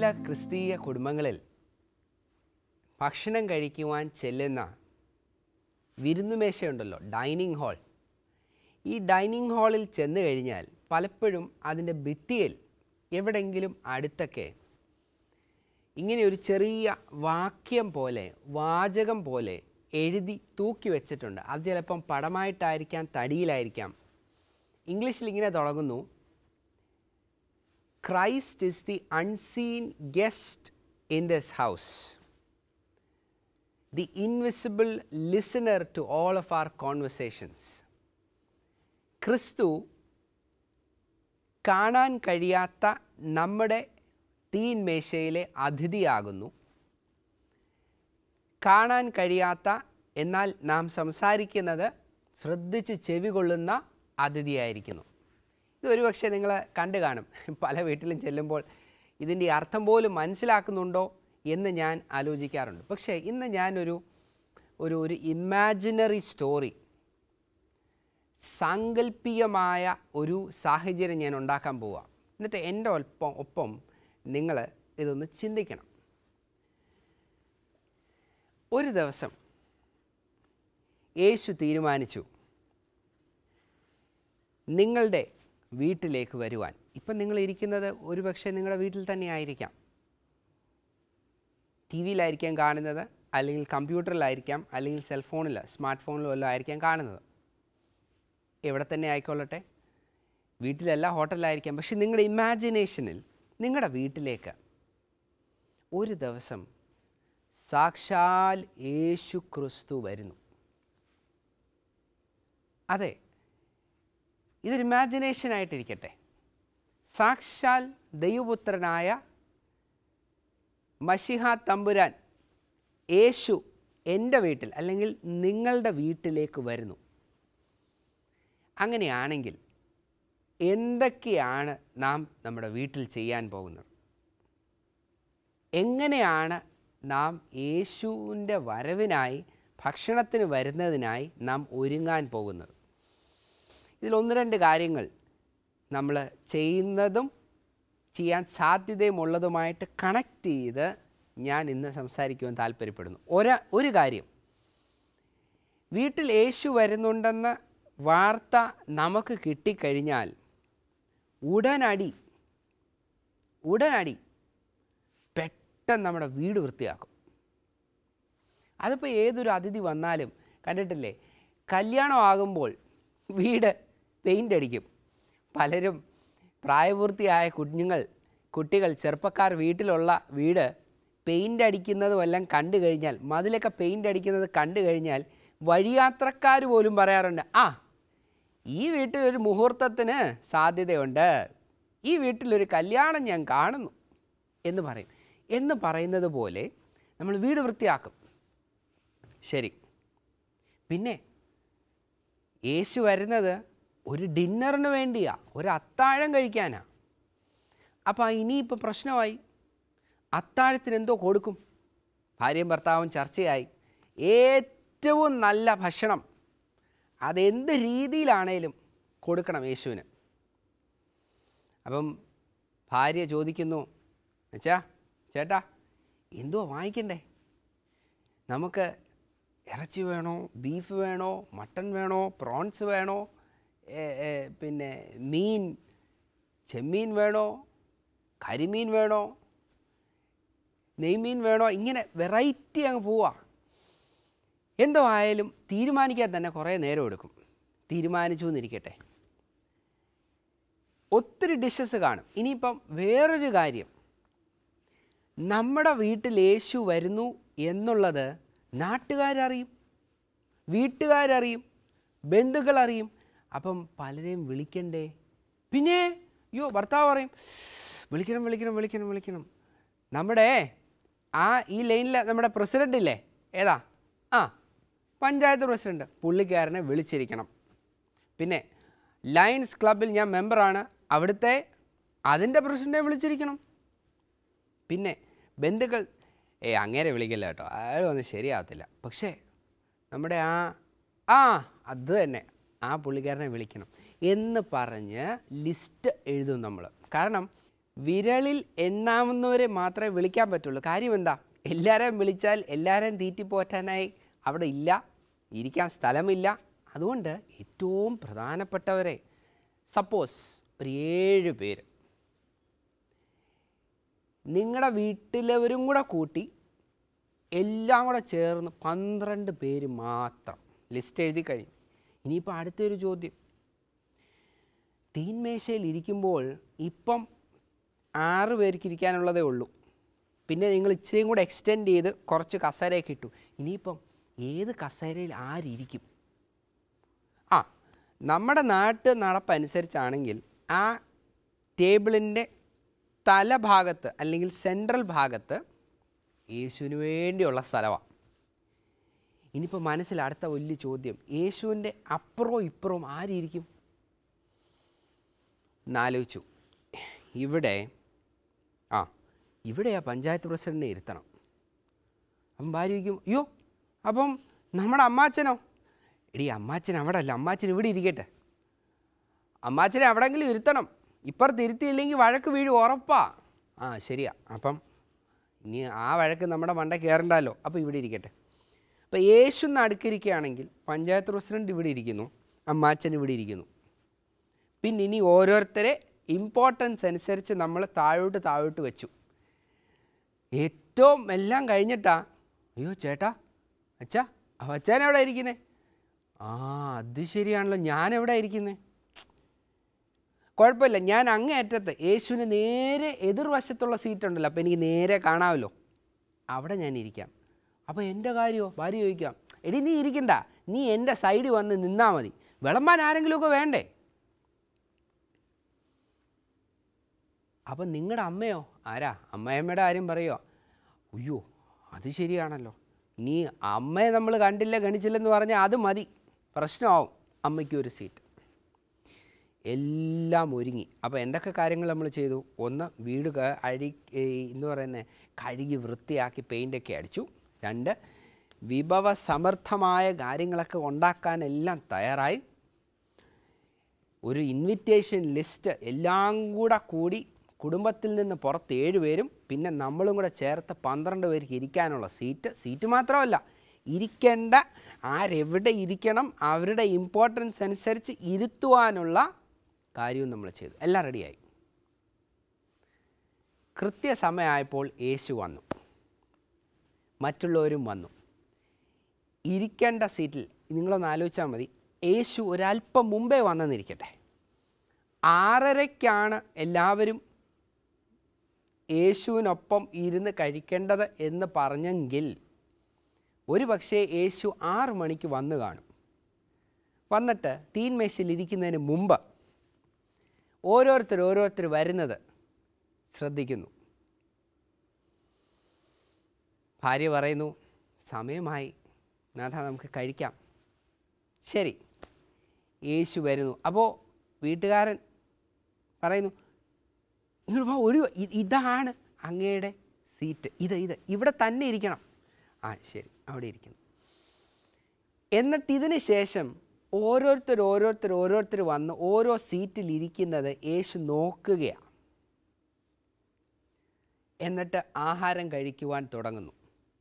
ക്രിസ്തീയ കുടുംബങ്ങളിൽ ഭക്ഷണം കഴിക്കുവാൻ ചെല്ലുന്ന വിരുന്നുമേശയുണ്ടല്ലോ ഡൈനിങ് ഹാൾ ഈ ഡൈനിങ് ഹാളിൽ ചെന്ന് കഴിഞ്ഞാൽ പലപ്പോഴും അതിൻ്റെ ഭിത്തിയിൽ എവിടെയെങ്കിലും അടുത്തൊക്കെ ഇങ്ങനെ ഒരു ചെറിയ വാക്യം പോലെ വാചകം പോലെ എഴുതി തൂക്കി വെച്ചിട്ടുണ്ട് അത് ചിലപ്പം പടമായിട്ടായിരിക്കാം തടിയിലായിരിക്കാം ഇംഗ്ലീഷിൽ ഇങ്ങനെ തുടങ്ങുന്നു Christ is the unseen guest in this house the invisible listener to all of our conversations ക്രിസ്തു കാണാൻ കഴിയാത്ത നമ്മുടെ തീൻ മേശയിലെ അതിഥിയാകുന്നു കാണാൻ കഴിയാത്ത എന്നാൽ നാം സംസാരിക്കുന്നത് ശ്രദ്ധിച്ച് ചെവി കൊള്ളുന്ന അതിഥിയായിരിക്കുന്നു ഇത് ഒരുപക്ഷെ നിങ്ങൾ കണ്ടു കാണും പല വീട്ടിലും ചെല്ലുമ്പോൾ ഇതിൻ്റെ അർത്ഥം പോലും മനസ്സിലാക്കുന്നുണ്ടോ എന്ന് ഞാൻ ആലോചിക്കാറുണ്ട് പക്ഷേ ഇന്ന് ഞാനൊരു ഒരു ഒരു ഇമാജിനറി സ്റ്റോറി സാങ്കല്പികമായ ഒരു സാഹചര്യം ഞാൻ ഉണ്ടാക്കാൻ പോവാം എന്നിട്ട് എൻ്റെ ഒപ്പം ഒപ്പം നിങ്ങൾ ഇതൊന്ന് ചിന്തിക്കണം ഒരു ദിവസം യേശു തീരുമാനിച്ചു നിങ്ങളുടെ വീട്ടിലേക്ക് വരുവാൻ ഇപ്പം നിങ്ങൾ ഇരിക്കുന്നത് ഒരുപക്ഷെ നിങ്ങളുടെ വീട്ടിൽ തന്നെ ആയിരിക്കാം ടി വിയിലായിരിക്കാം കാണുന്നത് അല്ലെങ്കിൽ കമ്പ്യൂട്ടറിലായിരിക്കാം അല്ലെങ്കിൽ സെൽഫോണിൽ സ്മാർട്ട് ഫോണിലോ എല്ലാം ആയിരിക്കാം കാണുന്നത് എവിടെ തന്നെ ആയിക്കൊള്ളട്ടെ വീട്ടിലല്ല ഹോട്ടലിലായിരിക്കാം പക്ഷെ നിങ്ങളുടെ ഇമാജിനേഷനിൽ നിങ്ങളുടെ വീട്ടിലേക്ക് ഒരു ദിവസം സാക്ഷാൽ യേശു ക്രിസ്തു വരുന്നു അതെ ഇതൊരു ഇമാജിനേഷൻ ആയിട്ടിരിക്കട്ടെ സാക്ഷാൽ ദൈവപുത്രനായ മഷിഹ തമ്പുരാൻ യേശു എൻ്റെ വീട്ടിൽ അല്ലെങ്കിൽ നിങ്ങളുടെ വീട്ടിലേക്ക് വരുന്നു അങ്ങനെയാണെങ്കിൽ എന്തൊക്കെയാണ് നാം നമ്മുടെ വീട്ടിൽ ചെയ്യാൻ പോകുന്നത് എങ്ങനെയാണ് നാം യേശുവിൻ്റെ വരവിനായി ഭക്ഷണത്തിന് വരുന്നതിനായി നാം ഒരുങ്ങാൻ പോകുന്നത് ഇതിൽ ഒന്ന് രണ്ട് കാര്യങ്ങൾ നമ്മൾ ചെയ്യുന്നതും ചെയ്യാൻ സാധ്യതയുമുള്ളതുമായിട്ട് കണക്ട് ചെയ്ത് ഞാൻ ഇന്ന് സംസാരിക്കുവാൻ താല്പര്യപ്പെടുന്നു ഒര ഒരു കാര്യം വീട്ടിൽ യേശു വരുന്നുണ്ടെന്ന വാർത്ത നമുക്ക് കിട്ടിക്കഴിഞ്ഞാൽ ഉടനടി ഉടനടി പെട്ടെന്ന് നമ്മുടെ വീട് വൃത്തിയാക്കും അതിപ്പോൾ ഏതൊരു അതിഥി വന്നാലും കണ്ടിട്ടില്ലേ കല്യാണം ആകുമ്പോൾ വീട് പെയിൻ്റ് അടിക്കും പലരും പ്രായപൂർത്തിയായ കുഞ്ഞുങ്ങൾ കുട്ടികൾ ചെറുപ്പക്കാർ വീട്ടിലുള്ള വീട് പെയിൻ്റ് അടിക്കുന്നതും എല്ലാം കണ്ടു കഴിഞ്ഞാൽ മതിലൊക്കെ പെയിൻ്റ് അടിക്കുന്നത് കണ്ടു കഴിഞ്ഞാൽ വഴിയാത്രക്കാർ പോലും പറയാറുണ്ട് ആ ഈ വീട്ടിലൊരു മുഹൂർത്തത്തിന് സാധ്യതയുണ്ട് ഈ വീട്ടിലൊരു കല്യാണം ഞാൻ കാണുന്നു എന്ന് പറയും എന്ന് പറയുന്നത് പോലെ നമ്മൾ വീട് വൃത്തിയാക്കും ശരി പിന്നെ യേശു വരുന്നത് ഒരു ഡിന്നറിന് വേണ്ടിയാ ഒരു അത്താഴം കഴിക്കാനാ അപ്പോൾ ഇനിയിപ്പോൾ പ്രശ്നമായി അത്താഴത്തിന് എന്തോ കൊടുക്കും ഭാര്യയും ഭർത്താവും ചർച്ചയായി ഏറ്റവും നല്ല ഭക്ഷണം അതെന്ത് രീതിയിലാണേലും കൊടുക്കണം യേശുവിന് അപ്പം ഭാര്യ ചോദിക്കുന്നു അച്ഛാ ചേട്ടാ എന്തോ വാങ്ങിക്കണ്ടേ നമുക്ക് ഇറച്ചി വേണോ ബീഫ് വേണോ മട്ടൺ വേണോ പ്രോൺസ് വേണോ ഏ, ഏ, പിന്നെ മീൻ ചെമ്മീൻ വേണോ കരിമീൻ വേണോ നെയ്മീൻ വേണോ ഇങ്ങനെ വെറൈറ്റി അങ്ങ് പോവാ എന്തോ ആയാലും തീരുമാനിക്കാൻ തന്നെ കുറേ നേരം എടുക്കും തീരുമാനിച്ചു എന്നിരിക്കട്ടെ ഒത്തിരി ഡിഷസ് കാണും ഇനിയിപ്പം വേറൊരു കാര്യം നമ്മുടെ വീട്ടിൽ യേശു വരുന്നു എന്നുള്ളത് നാട്ടുകാരറിയും വീട്ടുകാരറിയും ബന്ധുക്കളറിയും അപ്പം പലരെയും വിളിക്കണ്ടേ പിന്നെ അയ്യോ ഭർത്താവ് പറയും വിളിക്കണം വിളിക്കണം വിളിക്കണം വിളിക്കണം നമ്മുടെ ആ ഈ ലൈനിൽ നമ്മുടെ പ്രസിഡൻ്റ് ഇല്ലേ ഏതാ ആ പഞ്ചായത്ത് പ്രസിഡന്റ് പുള്ളിക്കാരനെ വിളിച്ചിരിക്കണം പിന്നെ ലയൺസ് ക്ലബിൽ ഞാൻ മെമ്പറാണ് അവിടുത്തെ അതിൻ്റെ പ്രസിഡൻറ്റിനെ വിളിച്ചിരിക്കണം പിന്നെ ബന്ധുക്കൾ ഏ അങ്ങേരെ വിളിക്കില്ല കേട്ടോ അയാൾ വന്ന് ശരിയാവത്തില്ല പക്ഷേ നമ്മുടെ ആ ആ അത് തന്നെ ആ പുള്ളിക്കാരനെ വിളിക്കണം എന്ന് പറഞ്ഞ് ലിസ്റ്റ് എഴുതും നമ്മൾ കാരണം വിരളിൽ എണ്ണാവുന്നവരെ മാത്രമേ വിളിക്കാൻ പറ്റുള്ളൂ കാര്യം എന്താ എല്ലാവരെയും വിളിച്ചാൽ എല്ലാവരെയും തീറ്റിപ്പോറ്റാനായി അവിടെ ഇല്ല ഇരിക്കാൻ സ്ഥലമില്ല അതുകൊണ്ട് ഏറ്റവും പ്രധാനപ്പെട്ടവരെ സപ്പോസ് ഒരു ഏഴ് പേര് നിങ്ങളുടെ വീട്ടിലവരും കൂടെ കൂട്ടി എല്ലാം കൂടെ ചേർന്ന് പന്ത്രണ്ട് പേര് മാത്രം ലിസ്റ്റ് എഴുതി കഴിഞ്ഞു ഇനിയിപ്പോൾ അടുത്തൊരു ചോദ്യം തീൻമേശയിൽ ഇരിക്കുമ്പോൾ ഇപ്പം ആറ് പേർക്ക് ഇരിക്കാനുള്ളതേ ഉള്ളൂ പിന്നെ നിങ്ങൾ ഇച്ചിരിയും കൂടെ എക്സ്റ്റെൻഡ് ചെയ്ത് കുറച്ച് കസേരയൊക്കെ ഇട്ടു ഇനിയിപ്പം ഏത് കസേരയിൽ ആരിരിക്കും ആ നമ്മുടെ നാട്ട് നടപ്പനുസരിച്ചാണെങ്കിൽ ആ ടേബിളിൻ്റെ തലഭാഗത്ത് അല്ലെങ്കിൽ സെൻട്രൽ ഭാഗത്ത് യേശുവിന് വേണ്ടിയുള്ള സ്ഥലമാണ് ഇനിയിപ്പോൾ മനസ്സിൽ അടുത്ത വലിയ ചോദ്യം യേശുവിൻ്റെ അപ്പുറവും ഇപ്പുറവും ആരിയിരിക്കും എന്നാലോചിച്ചു ഇവിടെ ആ ഇവിടെ ആ പഞ്ചായത്ത് പ്രസിഡന്റിനെ ഇരുത്തണം അപ്പം ഭാര്യ ചോദിക്കും അയ്യോ അപ്പം നമ്മുടെ അമ്മാച്ചനോ എടി അമ്മാച്ചൻ അവിടെ അല്ല അമ്മാച്ചൻ ഇവിടെ ഇരിക്കട്ടെ അമ്മാച്ചനെ അവിടെങ്കിലും ഇരുത്തണം ഇപ്പുറത്ത് ഇരുത്തിയില്ലെങ്കിൽ വഴക്ക് വീഴും ഉറപ്പാ ആ ശരിയാ അപ്പം ഇനി ആ വഴക്ക് നമ്മുടെ മണ്ട കയറണ്ടല്ലോ അപ്പോൾ ഇവിടെ ഇരിക്കട്ടെ അപ്പോൾ യേശു നടുക്കിരിക്കുകയാണെങ്കിൽ പഞ്ചായത്ത് പ്രസിഡന്റ് ഇവിടെ ഇരിക്കുന്നു അമ്മാച്ചൻ ഇവിടെ ഇരിക്കുന്നു പിന്നെ ഇനി ഓരോരുത്തരെ ഇമ്പോർട്ടൻസ് അനുസരിച്ച് നമ്മൾ താഴോട്ട് താഴോട്ട് വെച്ചു ഏറ്റവും എല്ലാം കഴിഞ്ഞിട്ടാ അയ്യോ ചേട്ടാ അച്ഛാ അച്ഛൻ എവിടെ ഇരിക്കുന്നേ ആ അത് ശരിയാണല്ലോ ഞാൻ എവിടെ ഇരിക്കുന്നത് കുഴപ്പമില്ല ഞാൻ അങ്ങേ അറ്റത്ത് യേശുവിന് നേരെ എതിർവശത്തുള്ള സീറ്റ് ഉണ്ടല്ലോ അപ്പോൾ എനിക്ക് നേരെ കാണാമല്ലോ അവിടെ ഞാൻ ഇരിക്കാം അപ്പോൾ എൻ്റെ കാര്യമോ ഭാര്യ ചോദിക്കാം എടി നീ ഇരിക്കണ്ട നീ എൻ്റെ സൈഡിൽ വന്ന് നിന്നാൽ മതി വിളമ്പാൻ ആരെങ്കിലുമൊക്കെ വേണ്ടേ അപ്പം നിങ്ങളുടെ അമ്മയോ ആരാ അമ്മയമ്മയുടെ കാര്യം പറയുമോ അയ്യോ അത് ശരിയാണല്ലോ ഇനി അമ്മയെ നമ്മൾ കണ്ടില്ല ഗണിച്ചില്ലെന്ന് പറഞ്ഞാൽ അത് മതി പ്രശ്നമാവും അമ്മയ്ക്ക് ഒരു സീറ്റ് എല്ലാം ഒരുങ്ങി അപ്പോൾ എന്തൊക്കെ കാര്യങ്ങൾ നമ്മൾ ചെയ്തു ഒന്ന് വീട് ക- അഴി ഈ എന്ന് പറയുന്നത് കഴുകി വൃത്തിയാക്കി പെയിൻ്റൊക്കെ അടിച്ചു രണ്ട് വിഭവസമർത്ഥമായ കാര്യങ്ങളൊക്കെ ഉണ്ടാക്കാൻ എല്ലാം തയ്യാറായി ഒരു ഇൻവിറ്റേഷൻ ലിസ്റ്റ് എല്ലാം കൂടെ കൂടി കുടുംബത്തിൽ നിന്ന് പുറത്ത് ഏഴ് പേരും പിന്നെ നമ്മളും കൂടെ ചേർത്ത് പന്ത്രണ്ട് പേർക്ക് ഇരിക്കാനുള്ള സീറ്റ് സീറ്റ് മാത്രമല്ല ഇരിക്കേണ്ട ആരെവിടെ ഇരിക്കണം അവരുടെ ഇമ്പോർട്ടൻസ് അനുസരിച്ച് ഇരുത്തുവാനുള്ള കാര്യവും നമ്മൾ ചെയ്തു എല്ലാം റെഡിയായി കൃത്യസമയമായപ്പോൾ യേശു വന്നു മറ്റുള്ളവരും വന്നു ഇരിക്കേണ്ട സീറ്റിൽ നിങ്ങളൊന്ന് ആലോചിച്ചാൽ മതി യേശു ഒരല്പം മുമ്പേ വന്നെന്നിരിക്കട്ടെ ആറരയ്ക്കാണ് എല്ലാവരും യേശുവിനൊപ്പം ഇരുന്ന് കഴിക്കേണ്ടത് എന്ന് പറഞ്ഞെങ്കിൽ ഒരു പക്ഷേ യേശു ആറ് മണിക്ക് വന്നു കാണും വന്നിട്ട് തീൻമേശയിൽ ഇരിക്കുന്നതിന് മുമ്പ് ഓരോരുത്തർ ഓരോരുത്തർ വരുന്നത് ശ്രദ്ധിക്കുന്നു ഭാര്യ പറയുന്നു സമയമായി നാഥ നമുക്ക് കഴിക്കാം ശരി യേശു വരുന്നു അപ്പോൾ വീട്ടുകാരൻ പറയുന്നു ഇങ്ങോട്ട് വാ ഒരു ഇ- ഇതാണ് അങ്ങയുടെ സീറ്റ് ഇത് ഇത് ഇവിടെ തന്നെ ഇരിക്കണം ആ ശരി അവിടെ ഇരിക്കുന്നു എന്നിട്ട് ഇതിന് ശേഷം ഓരോരുത്തർ ഓരോരുത്തർ ഓരോരുത്തർ വന്ന് ഓരോ സീറ്റിൽ ഇരിക്കുന്നത് യേശു നോക്കുകയാണ് എന്നിട്ട് ആഹാരം കഴിക്കുവാൻ തുടങ്ങുന്നു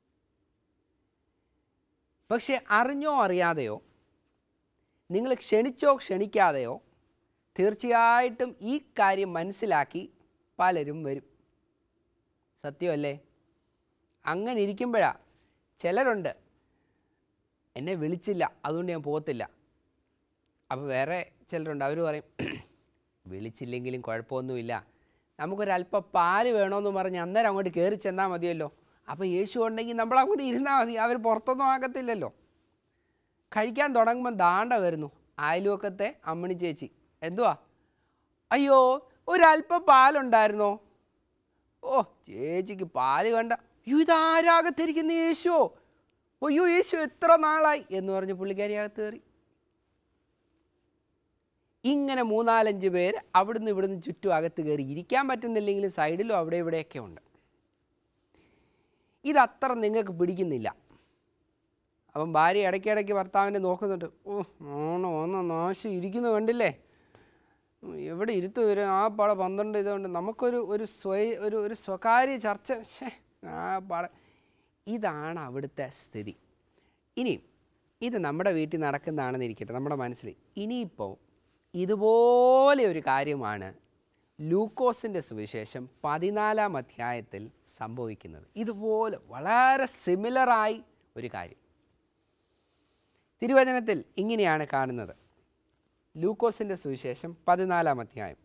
പക്ഷെ അറിഞ്ഞോ അറിയാതെയോ നിങ്ങൾ ക്ഷണിച്ചോ ക്ഷണിക്കാതെയോ തീർച്ചയായിട്ടും ഈ കാര്യം മനസ്സിലാക്കി പലരും വരും സത്യമല്ലേ അങ്ങനെ ഇരിക്കുമ്പോഴാണ് ചിലരുണ്ട് എന്നെ വിളിച്ചില്ല അതുകൊണ്ട് ഞാൻ പോകത്തില്ല അപ്പോൾ വേറെ ചിലരുണ്ട് അവർ പറയും വിളിച്ചില്ലെങ്കിലും കുഴപ്പമൊന്നുമില്ല നമുക്കൊരല്പം പാല് വേണമെന്ന് പറഞ്ഞ് അന്നേരം അങ്ങോട്ട് കയറി ചെന്നാൽ മതിയല്ലോ അപ്പോൾ യേശു ഉണ്ടെങ്കിൽ നമ്മൾ അങ്ങോട്ട് ഇരുന്നാൽ മതി അവർ പുറത്തൊന്നും ആകത്തില്ലല്ലോ കഴിക്കാൻ തുടങ്ങുമ്പോൾ ദാണ്ട വരുന്നു അയൽവക്കത്തെ അമ്മണി ചേച്ചി എന്തുവാ അയ്യോ ഒരല്പം പാലുണ്ടായിരുന്നോ ഓ ചേച്ചിക്ക് പാല് കണ്ട അയ്യോ ഇതാരാകത്തിരിക്കുന്ന യേശുവോ അയ്യോ യേശു എത്ര നാളായി എന്ന് പറഞ്ഞ് പുള്ളിക്കാരി അകത്ത് കയറി ഇങ്ങനെ മൂന്നാലഞ്ച് പേര് അവിടുന്ന് ഇവിടുന്ന് ചുറ്റും അകത്ത് കയറി ഇരിക്കാൻ പറ്റുന്നില്ലെങ്കിലും സൈഡിലും അവിടെ ഇവിടെയൊക്കെ ഉണ്ട് ഇതത്ര നിങ്ങൾക്ക് പിടിക്കുന്നില്ല അപ്പം ഭാര്യ ഇടയ്ക്കിടയ്ക്ക് ഭർത്താവിനെ നോക്കുന്നുണ്ട് ഓ ഓണോ ഒന്ന് നാശം ഇരിക്കുന്നു കണ്ടില്ലേ ഉം, എവിടെ ഇരുത്തു വരും ആ പാടെ പന്ത്രണ്ട് ഇതുകൊണ്ട് നമുക്കൊരു ഒരു സ്വയ ഒരു ഒരു സ്വകാര്യ ചർച്ച ശ്ശേ, ആ പാടെ ഇതാണ് അവിടുത്തെ സ്ഥിതി ഇനി ഇത് നമ്മുടെ വീട്ടിൽ നടക്കുന്നതാണെന്ന് ഇരിക്കട്ടെ നമ്മുടെ മനസ്സിൽ ഇനിയിപ്പോൾ ഇതുപോലെ ഒരു കാര്യമാണ് ലൂക്കോസിൻ്റെ സുവിശേഷം പതിനാലാം അധ്യായത്തിൽ സംഭവിക്കുന്നത് ഇതുപോലെ വളരെ സിമിലറായി ഒരു കാര്യം തിരുവചനത്തിൽ ഇങ്ങനെയാണ് കാണുന്നത് ലൂക്കോസിൻ്റെ സുവിശേഷം പതിനാലാം അധ്യായം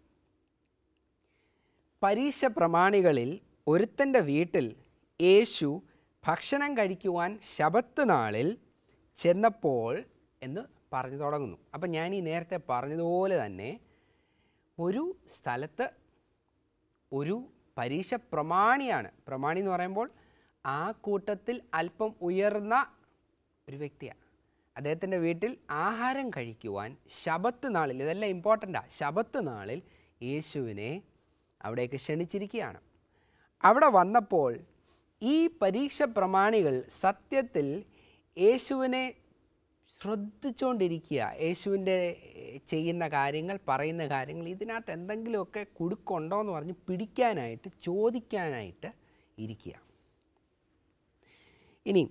പരീക്ഷ പ്രമാണികളിൽ ഒരുത്തൻ്റെ വീട്ടിൽ യേശു ഭക്ഷണം കഴിക്കുവാൻ ശബത്ത് നാളിൽ ചെന്നപ്പോൾ എന്ന് പറഞ്ഞു തുടങ്ങുന്നു അപ്പം ഞാൻ ഈ നേരത്തെ പറഞ്ഞതുപോലെ തന്നെ ഒരു സ്ഥലത്ത് ഒരു പരീക്ഷ പ്രമാണിയാണ് പ്രമാണി എന്ന് പറയുമ്പോൾ ആ കൂട്ടത്തിൽ അല്പം ഉയർന്ന ഒരു വ്യക്തിയാണ് അദ്ദേഹത്തിൻ്റെ വീട്ടിൽ ആഹാരം കഴിക്കുവാൻ ശബത്ത് നാളിൽ ഇതെല്ലാം ഇമ്പോർട്ടൻ്റാണ് ശബത്ത് നാളിൽ യേശുവിനെ അവിടേക്ക് ക്ഷണിച്ചിരിക്കുകയാണ് അവിടെ വന്നപ്പോൾ ഈ പരീക്ഷ പ്രമാണികൾ സത്യത്തിൽ യേശുവിനെ ശ്രദ്ധിച്ചുകൊണ്ടിരിക്കുക യേശുവിൻ്റെ ചെയ്യുന്ന കാര്യങ്ങൾ പറയുന്ന കാര്യങ്ങൾ ഇതിനകത്ത് എന്തെങ്കിലുമൊക്കെ കുടുക്കുണ്ടോ എന്ന് പറഞ്ഞ് പിടിക്കാനായിട്ട് ചോദിക്കാനായിട്ട് ഇരിക്കുക ഇനി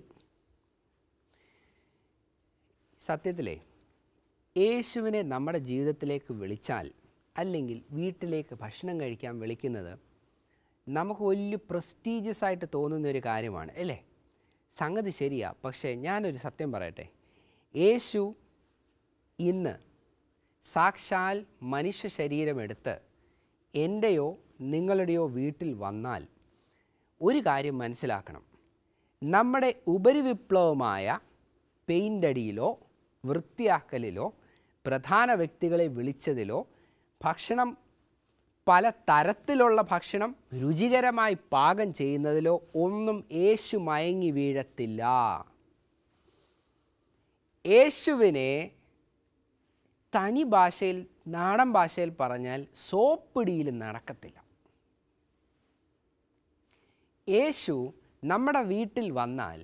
സത്യത്തിലേ യേശുവിനെ നമ്മുടെ ജീവിതത്തിലേക്ക് വിളിച്ചാൽ അല്ലെങ്കിൽ വീട്ടിലേക്ക് ഭക്ഷണം കഴിക്കാൻ വിളിക്കുന്നത് നമുക്ക് വലിയ പ്രസ്റ്റീജിയസ് ആയിട്ട് തോന്നുന്ന ഒരു കാര്യമാണ് അല്ലേ സംഗതി ശരിയാ പക്ഷേ ഞാനൊരു സത്യം പറയട്ടെ യേശു ഇന്ന് സാക്ഷാൽ മനുഷ്യ ശരീരമെടുത്ത് എൻ്റെയോ നിങ്ങളുടെയോ വീട്ടിൽ വന്നാൽ ഒരു കാര്യം മനസ്സിലാക്കണം നമ്മുടെ ഉപരിവിപ്ലവമായ പെയിൻ്റടിയിലോ വൃത്തിയാക്കലിലോ പ്രധാന വ്യക്തികളെ വിളിച്ചതിലോ ഭക്ഷണം പല തരത്തിലുള്ള ഭക്ഷണം രുചികരമായി പാകം ചെയ്യുന്നതിലോ ഒന്നും യേശു മയങ്ങി വീഴത്തില്ല യേശുവിനെ തനി ഭാഷയിൽ നാടൻ ഭാഷയിൽ പറഞ്ഞാൽ സോപ്പിടിയിൽ നടക്കത്തില്ല യേശു നമ്മുടെ വീട്ടിൽ വന്നാൽ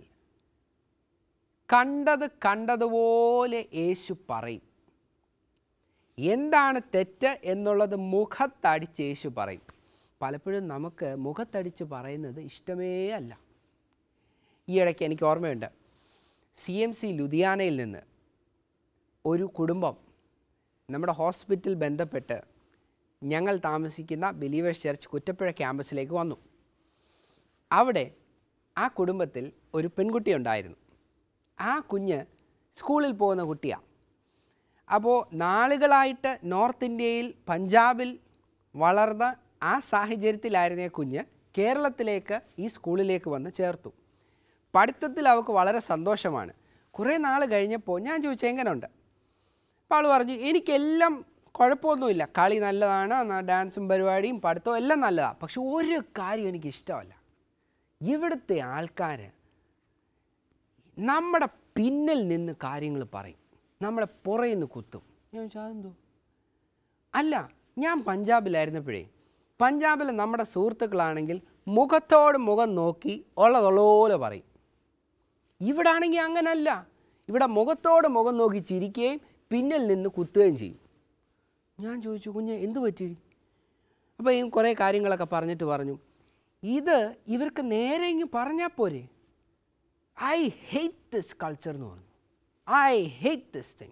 കണ്ടത് കണ്ടതുപോലെ യേശു പറയും എന്താണ് തെറ്റ് എന്നുള്ളത് മുഖത്തടിച്ച് യേശു പറയും പലപ്പോഴും നമുക്ക് മുഖത്തടിച്ച് പറയുന്നത് ഇഷ്ടമേ അല്ല ഈ ഇടയ്ക്ക് എനിക്ക് ഓർമ്മയുണ്ട് സി എം സി ലുധിയാനയിൽ നിന്ന് ഒരു കുടുംബം നമ്മുടെ ഹോസ്പിറ്റൽ ബന്ധപ്പെട്ട് ഞങ്ങൾ താമസിക്കുന്ന ബിലീവേഴ്സ് ചർച്ച് കുറ്റപ്പുഴ ക്യാമ്പസിലേക്ക് വന്നു അവിടെ ആ കുടുംബത്തിൽ ഒരു പെൺകുട്ടി ഉണ്ടായിരുന്നു ആ കുഞ്ഞ് സ്കൂളിൽ പോകുന്ന കുട്ടിയാണ് അപ്പോൾ നാളുകളായിട്ട് നോർത്ത് ഇന്ത്യയിൽ പഞ്ചാബിൽ വളർന്ന ആ സാഹചര്യത്തിലായിരുന്ന ഈ കുഞ്ഞ് കേരളത്തിലേക്ക് ഈ സ്കൂളിലേക്ക് വന്ന് ചേർത്തു പഠിത്തത്തിൽ അവൾക്ക് വളരെ സന്തോഷമാണ് കുറേ നാൾ കഴിഞ്ഞപ്പോൾ ഞാൻ ചോദിച്ചു എങ്ങനെയുണ്ട് അപ്പോൾ ആൾ പറഞ്ഞു എനിക്കെല്ലാം കുഴപ്പമൊന്നുമില്ല കളി നല്ലതാണ് ന- ഡാൻസും പരിപാടിയും പഠിത്തവും എല്ലാം നല്ലതാണ് പക്ഷെ ഒരു കാര്യം എനിക്ക് ഇഷ്ടമല്ല ഇവിടുത്തെ ആൾക്കാർ നമ്മുടെ പിന്നിൽ നിന്ന് കാര്യങ്ങൾ പറയും നമ്മളെ പുറയിൽ നിന്ന് കുത്തും ഞാൻ ചോദിച്ചു അതെന്തോ അല്ല ഞാൻ പഞ്ചാബിലായിരുന്നപ്പോഴേ പഞ്ചാബിൽ നമ്മുടെ സുഹൃത്തുക്കളാണെങ്കിൽ മുഖത്തോട് മുഖം നോക്കി ഉള്ളതുള്ളപോലെ പറയും ഇവിടെ ആണെങ്കിൽ അങ്ങനല്ല ഇവിടെ മുഖത്തോട് മുഖം നോക്കി ചിരിക്കുകയും പിന്നിൽ നിന്ന് കുത്തുകയും ചെയ്യും ഞാൻ ചോദിച്ചു കുഞ്ഞെ എന്തു പറ്റി അപ്പോൾ ഈ കുറേ കാര്യങ്ങളൊക്കെ പറഞ്ഞിട്ട് പറഞ്ഞു ഇത് ഇവർക്ക് നേരെ ഇങ്ങ് പറഞ്ഞാൽ പോരെ ഐ ഹേറ്റ് ദിസ് കൾച്ചർ എന്ന് പറഞ്ഞു ഐ ഹേറ്റ് ദിസ് തിങ്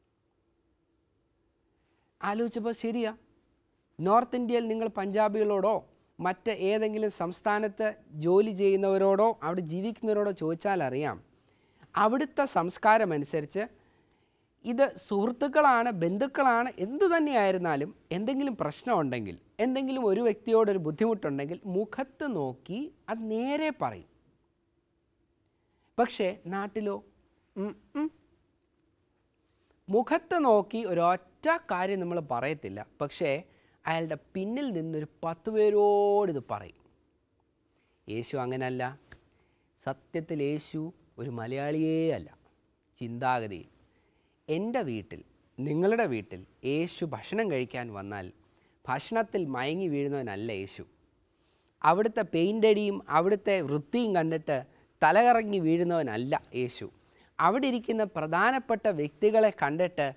ആലോചിച്ചപ്പോൾ ശരിയാ നോർത്ത് ഇന്ത്യയിൽ നിങ്ങൾ പഞ്ചാബികളോടോ മറ്റ് ഏതെങ്കിലും സംസ്ഥാനത്ത് ജോലി ചെയ്യുന്നവരോടോ അവിടെ ജീവിക്കുന്നവരോടോ ചോദിച്ചാൽ അറിയാം അവിടുത്തെ സംസ്കാരം അനുസരിച്ച് ഇത് സുഹൃത്തുക്കളാണ് ബന്ധുക്കളാണ് എന്തു തന്നെയായിരുന്നാലും എന്തെങ്കിലും പ്രശ്നമുണ്ടെങ്കിൽ എന്തെങ്കിലും ഒരു വ്യക്തിയോടൊരു ബുദ്ധിമുട്ടുണ്ടെങ്കിൽ മുഖത്ത് നോക്കി അത് നേരെ പറയും പക്ഷേ നാട്ടിലോ ഉം, ഉം. മുഖത്ത് നോക്കി ഒരൊറ്റ കാര്യം നമ്മൾ പറയത്തില്ല പക്ഷേ അയാളുടെ പിന്നിൽ നിന്നൊരു പത്ത് പേരോട് ഇത് പറയും യേശു അങ്ങനല്ല സത്യത്തിൽ യേശു ഒരു മലയാളിയേ അല്ല ചിന്താഗതിയിൽ എൻ്റെ വീട്ടിൽ നിങ്ങളുടെ വീട്ടിൽ യേശു ഭക്ഷണം കഴിക്കാൻ വന്നാൽ ഭക്ഷണത്തിൽ മയങ്ങി വീഴുന്നവനല്ല യേശു അവിടുത്തെ പെയിൻ്റടിയും അവിടുത്തെ വൃത്തിയും കണ്ടിട്ട് തലകറങ്ങി വീഴുന്നവനല്ല യേശു അവിടെ ഇരിക്കുന്ന പ്രധാനപ്പെട്ട വ്യക്തികളെ കണ്ടിട്ട്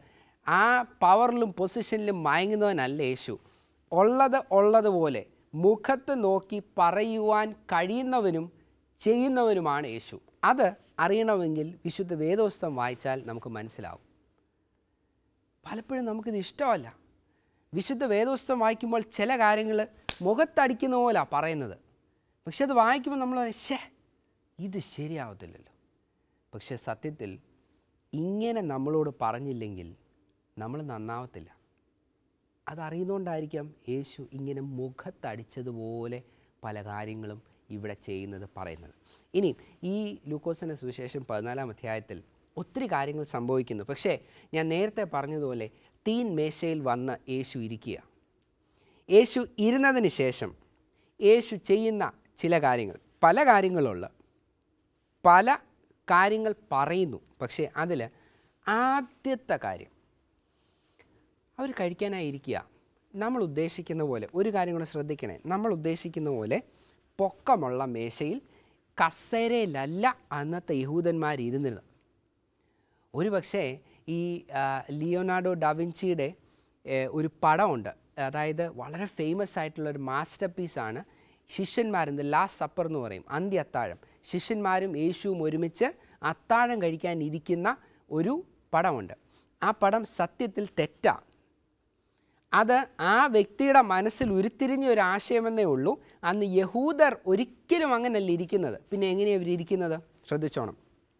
ആ പവറിലും പൊസിഷനിലും മയങ്ങുന്നവനല്ല യേശു ഉള്ളത് ഉള്ളതുപോലെ മുഖത്ത് നോക്കി പറയുവാൻ കഴിയുന്നവനും ചെയ്യുന്നവനുമാണ് യേശു അത് അറിയണമെങ്കിൽ വിശുദ്ധ വേദോസ്തം വായിച്ചാൽ നമുക്ക് മനസ്സിലാവും പലപ്പോഴും നമുക്കിത് ഇഷ്ടമല്ല വിശുദ്ധ വേദോസ്തം വായിക്കുമ്പോൾ ചില കാര്യങ്ങൾ മുഖത്തടിക്കുന്ന പോലെ പറയുന്നത് പക്ഷെ അത് വായിക്കുമ്പോൾ നമ്മൾ പറയും, ശ്ശേ ഇത് ശരിയാവത്തില്ലല്ലോ പക്ഷെ സത്യത്തിൽ ഇങ്ങനെ നമ്മളോട് പറഞ്ഞില്ലെങ്കിൽ നമ്മൾ നന്നാവത്തില്ല അതറിയുന്നതുകൊണ്ടായിരിക്കാം യേശു ഇങ്ങനെ മുഖത്തടിച്ചതുപോലെ പല കാര്യങ്ങളും ഇവിടെ ചെയ്യുന്നത് പറയുന്നത് ഇനി ഈ ലൂക്കോസിൻ്റെ സുവിശേഷം പതിനാലാം അധ്യായത്തിൽ ഒത്തിരി കാര്യങ്ങൾ സംഭവിക്കുന്നു പക്ഷേ ഞാൻ നേരത്തെ പറഞ്ഞതുപോലെ തീൻ മേശയിൽ വന്ന് യേശു ഇരിക്കുക യേശു ഇരുന്നതിന് ശേഷം യേശു ചെയ്യുന്ന ചില കാര്യങ്ങൾ പല കാര്യങ്ങളുള്ള പല കാര്യങ്ങൾ പറയുന്നു പക്ഷേ അതിൽ ആദ്യത്തെ കാര്യം അവർ കഴിക്കാനായി ഇരിക്കുക നമ്മൾ ഉദ്ദേശിക്കുന്ന പോലെ ഒരു കാര്യം കൂടെ ശ്രദ്ധിക്കണേ നമ്മൾ ഉദ്ദേശിക്കുന്ന പോലെ പൊക്കമുള്ള മേശയിൽ കസേരയിലല്ല അന്നത്തെ യഹൂദന്മാർ ഇരുന്നിരുന്നത് ഒരു പക്ഷേ ഈ ആ, ലിയോനാർഡോ ഡാവിഞ്ചിയുടെ ഏ, ഒരു പടമുണ്ട് അതായത് വളരെ ഫേമസ് ആയിട്ടുള്ള ഒരു മാസ്റ്റർ പീസാണ് ശിഷ്യന്മാരെന്ന് ലാസ്റ്റ് സപ്പർ എന്ന് പറയും അന്ത്യ അത്താഴം ശിഷ്യന്മാരും യേശുവും ഒരുമിച്ച് അത്താഴം കഴിക്കാൻ ഇരിക്കുന്ന ഒരു പടമുണ്ട് ആ പടം സത്യത്തിൽ തെറ്റാണ് അത് ആ വ്യക്തിയുടെ മനസ്സിൽ ഉരുത്തിരിഞ്ഞ ഒരു ആശയമെന്നേ ഉള്ളൂ അന്ന് യഹൂദർ ഒരിക്കലും അങ്ങനെയല്ല ഇരിക്കുന്നത് പിന്നെ എങ്ങനെയാണ് ഇവർ ഇരിക്കുന്നത് ശ്രദ്ധിച്ചോണം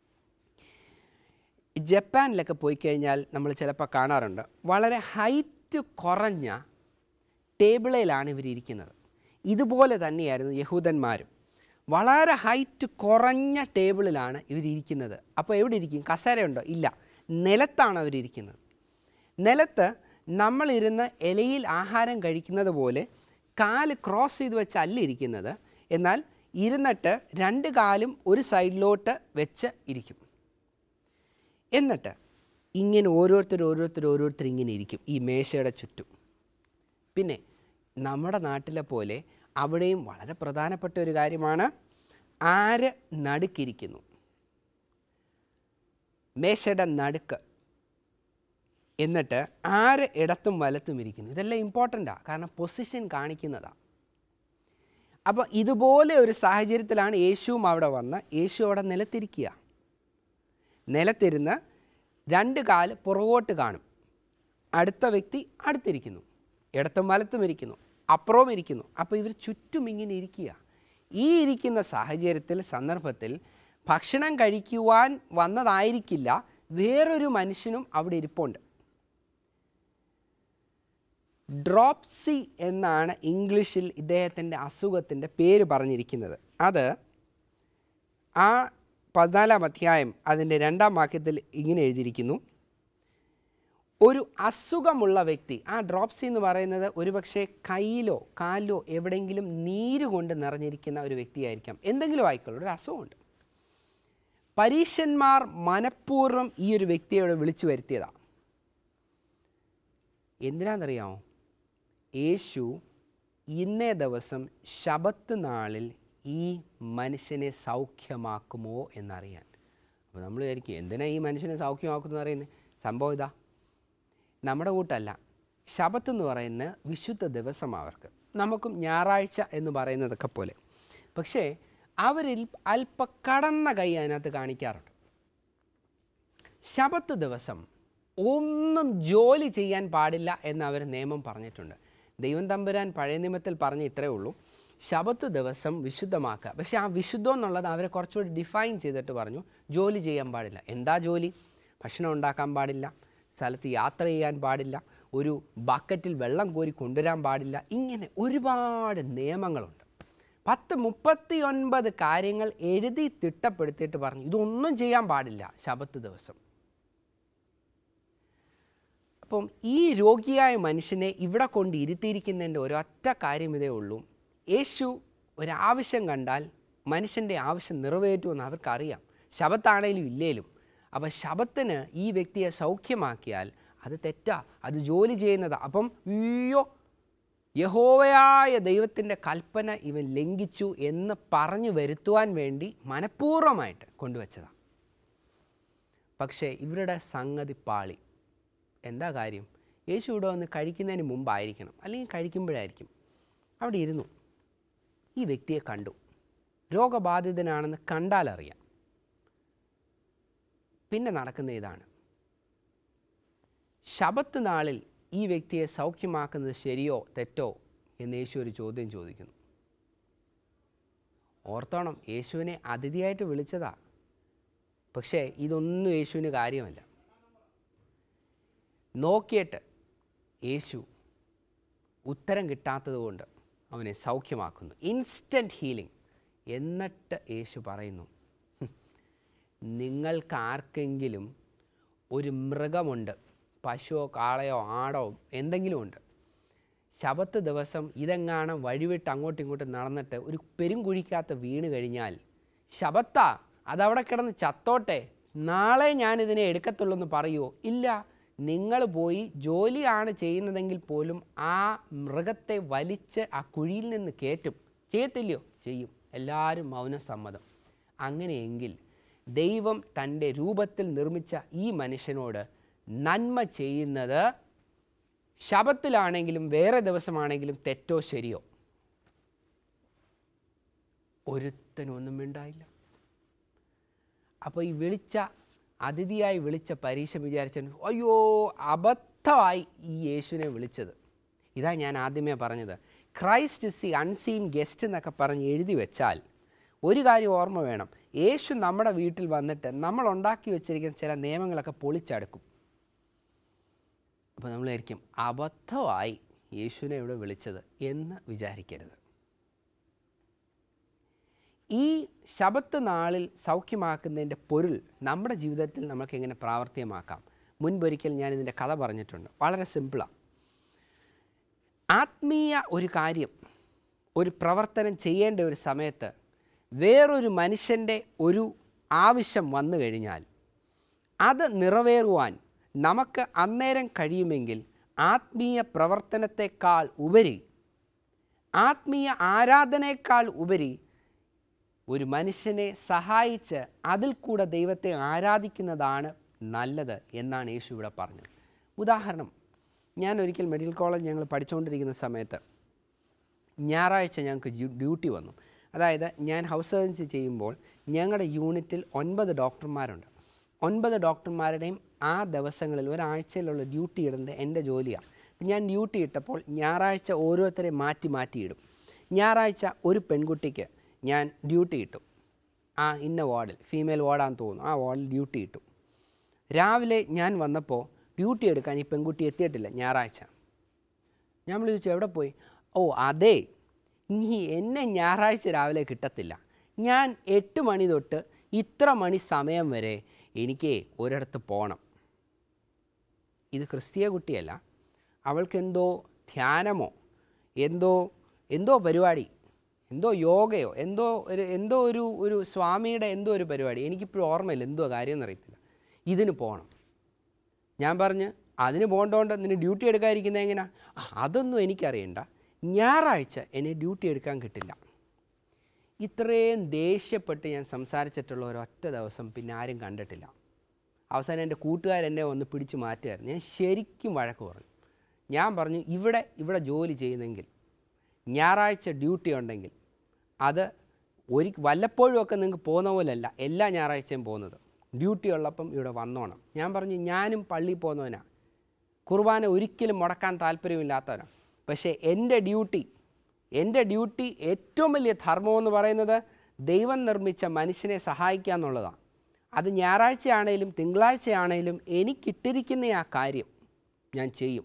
ജപ്പാനിലൊക്കെ പോയി കഴിഞ്ഞാൽ നമ്മൾ ചിലപ്പോൾ കാണാറുണ്ട് വളരെ ഹൈറ്റ് കുറഞ്ഞ ടേബിളിലാണ് ഇവർ ഇരിക്കുന്നത് ഇതുപോലെ തന്നെയായിരുന്നു യഹൂദന്മാരും വളരെ ഹൈറ്റ് കുറഞ്ഞ ടേബിളിലാണ് ഇവരിയ്ക്കുന്നത് അപ്പോൾ എവിടെ ഇരിക്കും കസേരയുണ്ടോ ഇല്ല നിലത്താണ് അവരിയ്ക്കുന്നത് നിലത്ത് നമ്മളിരുന്ന് ഇലയിൽ ആഹാരം കഴിക്കുന്നത് പോലെ കാല് ക്രോസ് ചെയ്ത് വെച്ചല്ല ഇരിക്കുന്നത് എന്നാൽ ഇരുന്നിട്ട് രണ്ട് കാലും ഒരു സൈഡിലോട്ട് വെച്ച് ഇരിക്കും എന്നിട്ട് ഇങ്ങനെ ഓരോരുത്തർ ഓരോരുത്തർ ഓരോരുത്തർ ഇങ്ങനെ ഇരിക്കും ഈ മേശയുടെ ചുറ്റും പിന്നെ നമ്മുടെ നാട്ടിലെ പോലെ അവിടെയും വളരെ പ്രധാനപ്പെട്ട ഒരു കാര്യമാണ് ആര് നടുക്കിരിക്കുന്നു മേശയുടെ നടുക്ക് എന്നിട്ട് ആര് ഇടത്തും വലത്തും ഇരിക്കുന്നു ഇതെല്ലാം ഇമ്പോർട്ടൻ്റാണ് കാരണം പൊസിഷൻ കാണിക്കുന്നതാണ് അപ്പോൾ ഇതുപോലെ ഒരു സാഹചര്യത്തിലാണ് യേശുവും അവിടെ വന്ന് യേശു അവിടെ നിലത്തിരിക്കുക നിലത്തിരുന്ന് രണ്ട് കാല് പുറകോട്ട് കാണും അടുത്ത വ്യക്തി അടുത്തിരിക്കുന്നു ഇടത്തും വലത്തും ഇരിക്കുന്നു അപ്പുറവും ഇരിക്കുന്നു അപ്പോൾ ഇവർ ചുറ്റും ഇങ്ങനെ ഇരിക്കുക ഈ ഇരിക്കുന്ന സാഹചര്യത്തിൽ സന്ദർഭത്തിൽ ഭക്ഷണം കഴിക്കുവാൻ വന്നതായിരിക്കില്ല വേറൊരു മനുഷ്യനും അവിടെ ഇരിപ്പുണ്ട് ഡ്രോപ്സി എന്നാണ് ഇംഗ്ലീഷിൽ ഇദ്ദേഹത്തിൻ്റെ അസുഖത്തിൻ്റെ പേര് പറഞ്ഞിരിക്കുന്നത് അത് ആ പതിനാലാം അധ്യായം അതിൻ്റെ രണ്ടാം വാക്യത്തിൽ ഇങ്ങനെ എഴുതിയിരിക്കുന്നു ഒരു അസുഖമുള്ള വ്യക്തി ആ ഡ്രോപ്സി എന്ന് പറയുന്നത് ഒരുപക്ഷെ കയ്യിലോ കാലിലോ എവിടെയെങ്കിലും നീര് കൊണ്ട് നിറഞ്ഞിരിക്കുന്ന ഒരു വ്യക്തിയായിരിക്കാം എന്തെങ്കിലും ആയിക്കോളൂ ഒരു അസുഖമുണ്ട് പരീശന്മാർ മനഃപൂർവ്വം ഈ ഒരു വ്യക്തിയെ ഇവിടെ വിളിച്ചു വരുത്തിയതാണ് എന്തിനാണെന്നറിയാമോ യേശു ഇന്നേ ദിവസം ശബത്ത് നാളിൽ ഈ മനുഷ്യനെ സൗഖ്യമാക്കുമോ എന്നറിയാൻ അപ്പോൾ നമ്മൾ വിചാരിക്കും എന്തിനാ ഈ മനുഷ്യനെ സൗഖ്യമാക്കുന്നത് അറിയുന്നത് സംഭവം ഇതാ നമ്മുടെ കൂട്ടല്ല ശബത്ത് എന്ന് പറയുന്ന വിശുദ്ധ ദിവസം അവർക്ക് നമുക്കും ഞായറാഴ്ച എന്ന് പറയുന്നതൊക്കെ പോലെ പക്ഷേ അവരിൽ അല്പ കടന്ന കൈ അതിനകത്ത് കാണിക്കാറുണ്ട് ശബത്ത് ദിവസം ഒന്നും ജോലി ചെയ്യാൻ പാടില്ല എന്ന് അവർ നിയമം പറഞ്ഞിട്ടുണ്ട് ദൈവം തമ്പുരാൻ പഴയ നിയമത്തിൽ പറഞ്ഞ ഇത്രയേ ഉള്ളൂ ശബത്ത് ദിവസം വിശുദ്ധമാക്കുക പക്ഷേ ആ വിശുദ്ധം എന്നുള്ളത് അവരെ കുറച്ചുകൂടി ഡിഫൈൻ ചെയ്തിട്ട് പറഞ്ഞു ജോലി ചെയ്യാൻ പാടില്ല എന്താ ജോലി ഭക്ഷണം ഉണ്ടാക്കാൻ പാടില്ല സ്ഥലത്ത് യാത്ര ചെയ്യാൻ പാടില്ല ഒരു ബക്കറ്റിൽ വെള്ളം കോരി കൊണ്ടുവരാൻ പാടില്ല ഇങ്ങനെ ഒരുപാട് നിയമങ്ങളുണ്ട് പത്ത് മുപ്പത്തി ഒൻപത് കാര്യങ്ങൾ എഴുതി തിട്ടപ്പെടുത്തിയിട്ട് പറഞ്ഞു ഇതൊന്നും ചെയ്യാൻ പാടില്ല ശബത്ത് ദിവസം അപ്പം ഈ രോഗിയായ മനുഷ്യനെ ഇവിടെ കൊണ്ട് ഇരുത്തിയിരിക്കുന്നതിൻ്റെ ഒരൊറ്റ കാര്യം ഇതേ ഉള്ളൂ യേശു ഒരാവശ്യം കണ്ടാൽ മനുഷ്യൻ്റെ ആവശ്യം നിറവേറ്റുമെന്ന് അവർക്കറിയാം ശബത്താണേലും ഇല്ലേലും അപ്പം ശബത്തിന് ഈ വ്യക്തിയെ സൗഖ്യമാക്കിയാൽ അത് തെറ്റാ അത് ജോലി ചെയ്യുന്നതാ അപ്പം അയ്യോ യഹോവയായ ദൈവത്തിൻ്റെ കൽപ്പന ഇവൻ ലംഘിച്ചു എന്ന് പറഞ്ഞു വരുത്തുവാൻ വേണ്ടി മനഃപൂർവ്വമായിട്ട് കൊണ്ടുവച്ചതാണ് പക്ഷേ ഇവരുടെ സംഗതി പാളി എന്താ കാര്യം യേശു ഇവിടെ വന്ന് കഴിക്കുന്നതിന് മുമ്പായിരിക്കണം അല്ലെങ്കിൽ കഴിക്കുമ്പോഴായിരിക്കും അവിടെ ഇരുന്നു ഈ വ്യക്തിയെ കണ്ടു രോഗബാധിതനാണെന്ന് കണ്ടാലറിയാം പിന്നെ നടക്കുന്ന ഇതാണ് ശബത്ത് നാളിൽ ഈ വ്യക്തിയെ സൗഖ്യമാക്കുന്നത് ശരിയോ തെറ്റോ എന്ന് യേശു ഒരു ചോദ്യം ചോദിക്കുന്നു ഓർത്തോണം യേശുവിനെ അതിഥിയായിട്ട് വിളിച്ചതാ പക്ഷേ ഇതൊന്നും യേശുവിന് കാര്യമല്ല നോക്കിയിട്ട് യേശു ഉത്തരം കിട്ടാത്തതുകൊണ്ട് അവനെ സൗഖ്യമാക്കുന്നു ഇൻസ്റ്റൻറ്റ് ഹീലിംഗ് എന്നിട്ട് യേശു പറയുന്നു "ഹും, നിങ്ങൾക്ക് ആർക്കെങ്കിലും ഒരു മൃഗമുണ്ട് പശുവോ കാളയോ ആടോ എന്തെങ്കിലും ഉണ്ട് ശബത്ത് ദിവസം ഇതെങ്ങാണം വഴിവിട്ട് അങ്ങോട്ടും ഇങ്ങോട്ടും നടന്നിട്ട് ഒരു പെരുങ്കുഴിക്കകത്ത് വീണ് കഴിഞ്ഞാൽ ശബത്ത അതവിടെ കിടന്ന് ചത്തോട്ടെ നാളെ ഞാൻ ഇതിനെ എടുക്കത്തുള്ളൂ എന്ന് പറയുമോ ഇല്ല നിങ്ങൾ പോയി ജോലിയാണ് ചെയ്യുന്നതെങ്കിൽ പോലും ആ മൃഗത്തെ വലിച്ച് ആ കുഴിയിൽ നിന്ന് കയറ്റും ചെയ്യത്തില്ലയോ ചെയ്യും എല്ലാവരും മൗനസമ്മതം അങ്ങനെയെങ്കിൽ ദൈവം തൻ്റെ രൂപത്തിൽ നിർമ്മിച്ച ഈ മനുഷ്യനോട് നന്മ ചെയ്യുന്നത് ശബത്തിലാണെങ്കിലും വേറെ ദിവസമാണെങ്കിലും തെറ്റോ ശരിയോ ഒരുത്തനും ഒന്നും മിണ്ടായില്ല അപ്പോൾ ഈ വിളിച്ച അതിഥിയായി വിളിച്ച പരീക്ഷ വിചാരിച്ച അയ്യോ അബദ്ധമായി ഈ യേശുവിനെ വിളിച്ചത് ഇതാ ഞാൻ ആദ്യമേ പറഞ്ഞത് Christ is the unseen guest എന്നൊക്കെ പറഞ്ഞ് എഴുതി വെച്ചാൽ ഒരു കാര്യം ഓർമ്മ വേണം യേശു നമ്മുടെ വീട്ടിൽ വന്നിട്ട് നമ്മൾ ഉണ്ടാക്കി വെച്ചിരിക്കുന്ന ചില നിയമങ്ങളൊക്കെ പൊളിച്ചടുക്കും അപ്പോൾ നമ്മളായിരിക്കും അബദ്ധമായി യേശുവിനെ ഇവിടെ വിളിച്ചത് എന്ന് വിചാരിക്കരുത് ഈ ശബത്ത് നാളിൽ സൗഖ്യമാക്കുന്നതിൻ്റെ പൊരുൾ നമ്മുടെ ജീവിതത്തിൽ നമുക്ക് എങ്ങനെ പ്രാവർത്തികമാക്കാം മുൻപൊരിക്കൽ ഞാൻ ഇതിൻ്റെ കഥ പറഞ്ഞിട്ടുണ്ട് വളരെ സിമ്പിളാണ് ആത്മീയ ഒരു കാര്യം ഒരു പ്രവർത്തനം ചെയ്യേണ്ട ഒരു സമയത്ത് വേറൊരു മനുഷ്യൻ്റെ ഒരു ആവശ്യം വന്നു കഴിഞ്ഞാൽ അത് നിറവേറുവാൻ നമുക്ക് അന്നേരം കഴിയുമെങ്കിൽ ആത്മീയ പ്രവർത്തനത്തെക്കാൾ ഉപരി ആത്മീയ ആരാധനയേക്കാൾ ഉപരി ഒരു മനുഷ്യനെ സഹായിച്ച് അതിൽ കൂടെ ദൈവത്തെ ആരാധിക്കുന്നതാണ് നല്ലത് എന്നാണ് യേശു ഇവിടെ പറഞ്ഞത് ഉദാഹരണം ഞാൻ ഒരിക്കൽ മെഡിക്കൽ കോളേജ് ഞങ്ങൾ പഠിച്ചുകൊണ്ടിരിക്കുന്ന സമയത്ത് ഞായറാഴ്ച ഞങ്ങൾക്ക് ഡ്യൂ- ഡ്യൂട്ടി വന്നു അതായത് ഞാൻ ഹൗസ് സർജൻസി ചെയ്യുമ്പോൾ ഞങ്ങളുടെ യൂണിറ്റിൽ ഒൻപത് ഡോക്ടർമാരുണ്ട് ഒൻപത് ഡോക്ടർമാരുടെയും ആ ദിവസങ്ങളിൽ ഒരാഴ്ചയിലുള്ള ഡ്യൂട്ടി ഇടേണ്ടത് എൻ്റെ ജോലിയാണ് അപ്പം ഞാൻ ഡ്യൂട്ടി ഇട്ടപ്പോൾ ഞായറാഴ്ച ഓരോരുത്തരെ മാറ്റി മാറ്റി ഇടും ഞായറാഴ്ച ഒരു പെൺകുട്ടിക്ക് ഞാൻ ഡ്യൂട്ടി ഇട്ടു ആ ഇന്ന വാർഡിൽ ഫീമെയിൽ വാർഡാന്ന് തോന്നുന്നു ആ വാർഡിൽ ഡ്യൂട്ടി ഇട്ടു രാവിലെ ഞാൻ വന്നപ്പോൾ ഡ്യൂട്ടി എടുക്കാൻ ഈ പെൺകുട്ടി എത്തിയിട്ടില്ല ഞായറാഴ്ച ഞാൻ വിളിച്ചു എവിടെ പോയി ഓ അതെ ഇനി എന്നെ ഞായറാഴ്ച രാവിലെ കിട്ടത്തില്ല ഞാൻ എട്ട് മണി തൊട്ട് ഇത്ര മണി സമയം വരെ എനിക്ക് ഒരിടത്ത് പോകണം ഇത് ക്രിസ്തീയ കുട്ടിയല്ല അവൾക്കെന്തോ ധ്യാനമോ എന്തോ എന്തോ പരിപാടി എന്തോ യോഗയോ എന്തോ ഒരു എന്തോ ഒരു ഒരു സ്വാമിയുടെ എന്തോ ഒരു പരിപാടി എനിക്കിപ്പോഴും ഓർമ്മയില്ല എന്തോ കാര്യം എന്നറിയത്തില്ല ഇതിന് പോകണം ഞാൻ പറഞ്ഞ് അതിന് പോകേണ്ടതുകൊണ്ട് നിന്നെ ഡ്യൂട്ടി എടുക്കാതിരിക്കുന്നത് എങ്ങനെയാ ആ, അതൊന്നും എനിക്കറിയണ്ട ഞായറാഴ്ച എന്നെ ഡ്യൂട്ടി എടുക്കാൻ കിട്ടില്ല ഇത്രയും ദേഷ്യപ്പെട്ട് ഞാൻ സംസാരിച്ചിട്ടുള്ള ഒരൊറ്റ ദിവസം പിന്നെ ആരും കണ്ടിട്ടില്ല അവസാനം എൻ്റെ കൂട്ടുകാരെന്നെ ഒന്ന് പിടിച്ച് മാറ്റുമായിരുന്നു ഞാൻ ശരിക്കും വഴക്ക് പറഞ്ഞു ഞാൻ പറഞ്ഞു ഇവിടെ ഇവിടെ ജോലി ചെയ്യുന്നെങ്കിൽ ഞായറാഴ്ച ഡ്യൂട്ടി ഉണ്ടെങ്കിൽ അത് ഒരു വല്ലപ്പോഴും ഒക്കെ നിങ്ങൾക്ക് പോകുന്ന പോലെയല്ല എല്ലാ ഞായറാഴ്ചയും പോകുന്നത് ഡ്യൂട്ടി ഉള്ളപ്പം ഇവിടെ വന്നോണം ഞാൻ പറഞ്ഞു ഞാനും പള്ളിയിൽ പോകുന്നവനാണ് കുർബാന ഒരിക്കലും മുടക്കാൻ താല്പര്യമില്ലാത്തവനാണ് പക്ഷേ എൻ്റെ ഡ്യൂട്ടി എൻ്റെ ഡ്യൂട്ടി ഏറ്റവും വലിയ ധർമ്മമെന്ന് പറയുന്നത് ദൈവം നിർമ്മിച്ച മനുഷ്യനെ സഹായിക്കുക എന്നുള്ളതാണ് അത് ഞായറാഴ്ചയാണേലും തിങ്കളാഴ്ചയാണേലും എനിക്കിട്ടിരിക്കുന്ന ആ കാര്യം ഞാൻ ചെയ്യും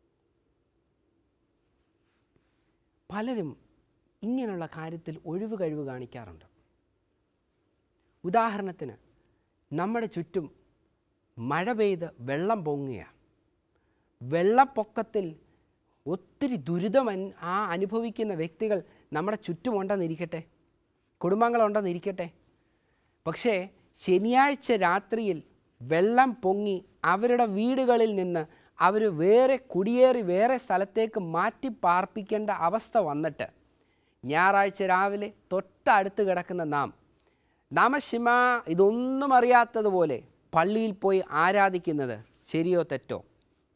പലരും ഇങ്ങനെയുള്ള കാര്യത്തിൽ ഒഴിവ് കഴിവ് കാണിക്കാറുണ്ട് ഉദാഹരണത്തിന് നമ്മുടെ ചുറ്റും മഴ പെയ്ത് വെള്ളം പൊങ്ങുകയാണ് വെള്ളപ്പൊക്കത്തിൽ ഒത്തിരി ദുരിതം അൻ- ആ അനുഭവിക്കുന്ന വ്യക്തികൾ നമ്മുടെ ചുറ്റുമുണ്ടെന്നിരിക്കട്ടെ കുടുംബങ്ങളുണ്ടെന്നിരിക്കട്ടെ പക്ഷേ ശനിയാഴ്ച രാത്രിയിൽ വെള്ളം പൊങ്ങി അവരുടെ വീടുകളിൽ നിന്ന് അവർ വേറെ കുടിയേറി വേറെ സ്ഥലത്തേക്ക് മാറ്റി പാർപ്പിക്കേണ്ട അവസ്ഥ വന്നിട്ട് ഞായറാഴ്ച രാവിലെ തൊട്ടടുത്ത് കിടക്കുന്ന നാം നാമശിമ ഇതൊന്നും അറിയാത്തതുപോലെ പള്ളിയിൽ പോയി ആരാധിക്കുന്നത് ശരിയോ തെറ്റോ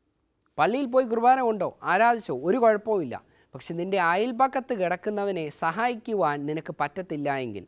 പള്ളിയിൽ പോയി കുർബാന കൊണ്ടോ ആരാധിച്ചോ ഒരു കുഴപ്പവുമില്ല പക്ഷെ നിൻ്റെ അയൽപക്കത്ത് കിടക്കുന്നവനെ സഹായിക്കുവാൻ നിനക്ക് പറ്റത്തില്ല എങ്കിൽ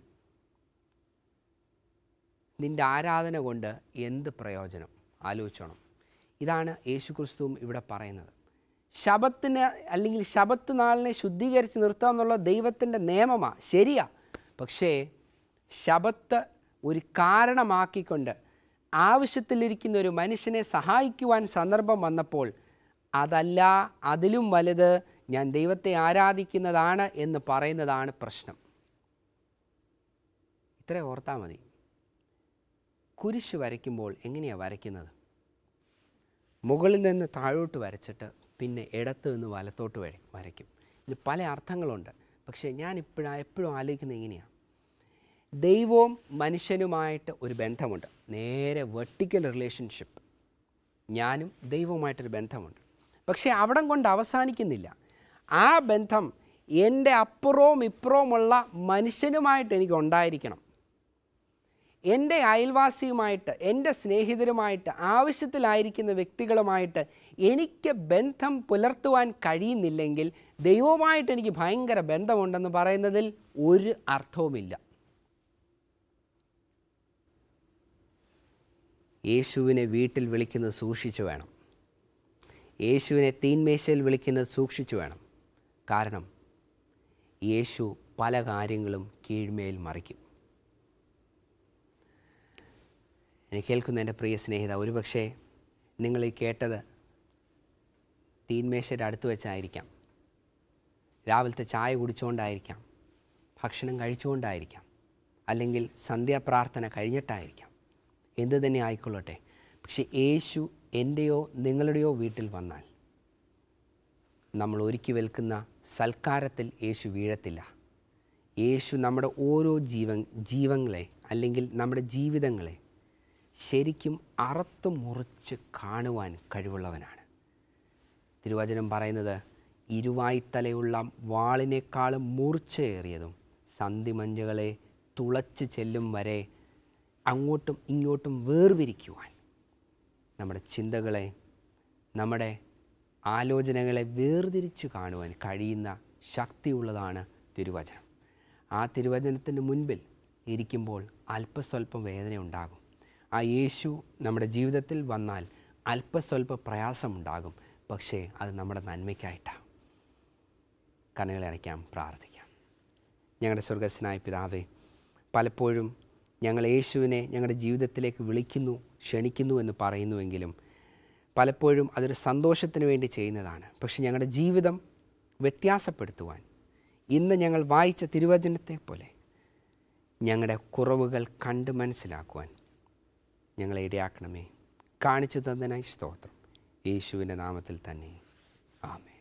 നിൻ്റെ ആരാധന കൊണ്ട് എന്ത് പ്രയോജനം ആലോചിച്ചോണം ഇതാണ് യേശു ക്രിസ്തുവും ഇവിടെ പറയുന്നത് ശബത്തിന് അല്ലെങ്കിൽ ശബത്ത് നാളിനെ ശുദ്ധീകരിച്ച് നിർത്തുക എന്നുള്ള ദൈവത്തിൻ്റെ നിയമമാണ് ശരിയാ പക്ഷേ ശബത്ത് ഒരു കാരണമാക്കിക്കൊണ്ട് ആവശ്യത്തിലിരിക്കുന്ന ഒരു മനുഷ്യനെ സഹായിക്കുവാൻ സന്ദർഭം വന്നപ്പോൾ അതല്ല അതിലും വലുത് ഞാൻ ദൈവത്തെ ആരാധിക്കുന്നതാണ് എന്ന് പറയുന്നതാണ് പ്രശ്നം ഇത്ര ഓർത്താൽ മതി കുരിശ് വരയ്ക്കുമ്പോൾ എങ്ങനെയാണ് വരയ്ക്കുന്നത് മുകളിൽ നിന്ന് താഴോട്ട് വരച്ചിട്ട് പിന്നെ ഇടത്ത് നിന്ന് വലത്തോട്ട് വര വരയ്ക്കും ഇതിന് പല അർത്ഥങ്ങളുണ്ട് പക്ഷേ ഞാൻ ഇപ്പോഴാ എപ്പോഴും ആലോചിക്കുന്നത് എങ്ങനെയാണ് ദൈവവും മനുഷ്യനുമായിട്ട് ഒരു ബന്ധമുണ്ട് നേരെ വെർട്ടിക്കൽ റിലേഷൻഷിപ്പ് ഞാനും ദൈവവുമായിട്ടൊരു ബന്ധമുണ്ട് പക്ഷേ അവിടം കൊണ്ട് അവസാനിക്കുന്നില്ല ആ ബന്ധം എൻ്റെ അപ്പുറവും ഇപ്പുറവുമുള്ള മനുഷ്യനുമായിട്ട് എനിക്ക് ഉണ്ടായിരിക്കണം എൻ്റെ അയൽവാസിയുമായിട്ട് എൻ്റെ സ്നേഹിതരുമായിട്ട് ആവശ്യത്തിലായിരിക്കുന്ന വ്യക്തികളുമായിട്ട് എനിക്ക് ബന്ധം പുലർത്തുവാൻ കഴിയുന്നില്ലെങ്കിൽ ദൈവവുമായിട്ട് എനിക്ക് ഭയങ്കര ബന്ധമുണ്ടെന്ന് പറയുന്നതിൽ ഒരു അർത്ഥവുമില്ല യേശുവിനെ വീട്ടിൽ വിളിക്കുന്നത് സൂക്ഷിച്ചു വേണം യേശുവിനെ തീന്മേശയിൽ വിളിക്കുന്നത് സൂക്ഷിച്ചു വേണം കാരണം യേശു പല കാര്യങ്ങളും കീഴ്മേൽ മറിക്കും എന്നെ കേൾക്കുന്ന എൻ്റെ പ്രിയ സ്നേഹിത ഒരുപക്ഷെ നിങ്ങൾ ഈ കേട്ടത് തീന്മേശയുടെ അടുത്ത് വെച്ചായിരിക്കാം രാവിലത്തെ ചായ കുടിച്ചുകൊണ്ടായിരിക്കാം ഭക്ഷണം കഴിച്ചുകൊണ്ടായിരിക്കാം അല്ലെങ്കിൽ സന്ധ്യാപ്രാർത്ഥന കഴിഞ്ഞിട്ടായിരിക്കാം എന്ത് തന്നെ ആയിക്കൊള്ളട്ടെ പക്ഷെ യേശു എൻ്റെയോ നിങ്ങളുടെയോ വീട്ടിൽ വന്നാൽ നമ്മൾ ഒരുക്കി വെൽക്കുന്ന സൽക്കാരത്തിൽ യേശു വീഴത്തില്ല യേശു നമ്മുടെ ഓരോ ജീവൻ ജീവങ്ങളെ അല്ലെങ്കിൽ നമ്മുടെ ജീവിതങ്ങളെ ശരിക്കും അറുത്തു മുറിച്ച് കാണുവാൻ കഴിവുള്ളവനാണ് തിരുവചനം പറയുന്നത് ഇരുവായ്ത്തലയുള്ള വാളിനേക്കാളും മൂർച്ചയേറിയതും സന്ധിമഞ്ചുകളെ തുളച്ചു ചെല്ലും വരെ അങ്ങോട്ടും ഇങ്ങോട്ടും വേർപിരിക്കുവാൻ നമ്മുടെ ചിന്തകളെ നമ്മുടെ ആലോചനകളെ വേർതിരിച്ചു കാണുവാൻ കഴിയുന്ന ശക്തിയുള്ളതാണ് തിരുവചനം ആ തിരുവചനത്തിന് മുൻപിൽ ഇരിക്കുമ്പോൾ അല്പസ്വല്പം വേദന ഉണ്ടാകും ആ യേശു നമ്മുടെ ജീവിതത്തിൽ വന്നാൽ അല്പസ്വല്പ പ്രയാസമുണ്ടാകും പക്ഷേ അത് നമ്മുടെ നന്മയ്ക്കായിട്ടാണ് കണ്ണുകളെ അടയ്ക്കാം പ്രാർത്ഥിക്കാം ഞങ്ങളുടെ സ്വർഗസ്നായ പിതാവേ പലപ്പോഴും ഞങ്ങൾ യേശുവിനെ ഞങ്ങളുടെ ജീവിതത്തിലേക്ക് വിളിക്കുന്നു ക്ഷണിക്കുന്നു എന്ന് പറയുന്നുവെങ്കിലും പലപ്പോഴും അതൊരു സന്തോഷത്തിന് വേണ്ടി ചെയ്യുന്നതാണ് പക്ഷെ ഞങ്ങളുടെ ജീവിതം വ്യത്യാസപ്പെടുത്തുവാൻ ഇന്ന് ഞങ്ങൾ വായിച്ച തിരുവചനത്തെ പോലെ ഞങ്ങളുടെ കുറവുകൾ കണ്ട് മനസ്സിലാക്കുവാൻ ഞങ്ങളെ ഇടയാക്കണമേ കാണിച്ചു തന്നതിനായി സ്തോത്രം യേശുവിൻ്റെ നാമത്തിൽ തന്നെ ആമേ